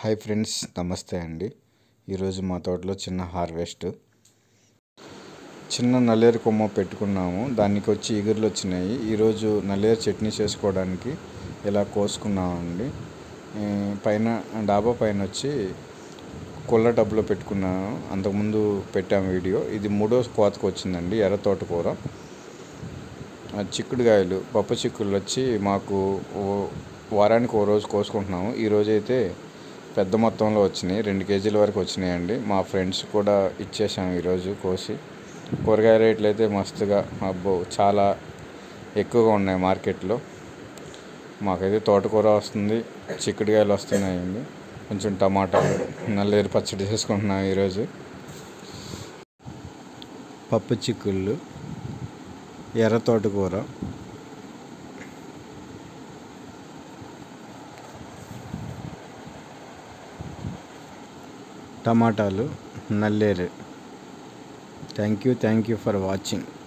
hi friends నమస్తే అండి ఈరోజు మా తోటలో చిన్న హార్వెస్ట్ చిన్న నల్లేరు కొమ్మ పెట్టుకున్నాము దానికి వచ్చి ఈగుర్లు వచ్చినాయి ఈరోజు నల్లేరు చట్నీ చేసుకోవడానికి ఇలా కోసుకున్నామండి ఈ పైన డాబా పైన వచ్చి కుళ్ళ డబ్బులో పెట్టుకున్నాను అంతకుముందు పెట్టాము వీడియో ఇది మూడో కోతకు వచ్చిందండి ఎర్ర తోటకూర ఆ చిక్కుడుకాయలు పప్పు చిక్కుళ్ళు వచ్చి మాకు ఓ- వారానికి ఓ రోజు కోసుకుంటున్నాము ఈ రోజు అయితే పెద్ద మొత్తంలో వచ్చినాయి రెండు కేజీల వరకు వచ్చినాయండి మా ఫ్రెండ్స్ కూడా ఇచ్చేసాము ఈరోజు కోసి కూరగాయ రేట్లు అయితే మస్తుగా అబ్బో చాలా ఎక్కువగా ఉన్నాయి మార్కెట్లో మాకైతే తోటకూర వస్తుంది చిక్కుడుకాయలు వస్తున్నాయండి కొంచెం టమాటాలు నల్లేరు పచ్చడి చేసుకుంటున్నాం ఈరోజు పప్పు చిక్కుళ్ళు ఎర్ర తోటకూర టమాటాలు నల్లేరు thank you thank you for watching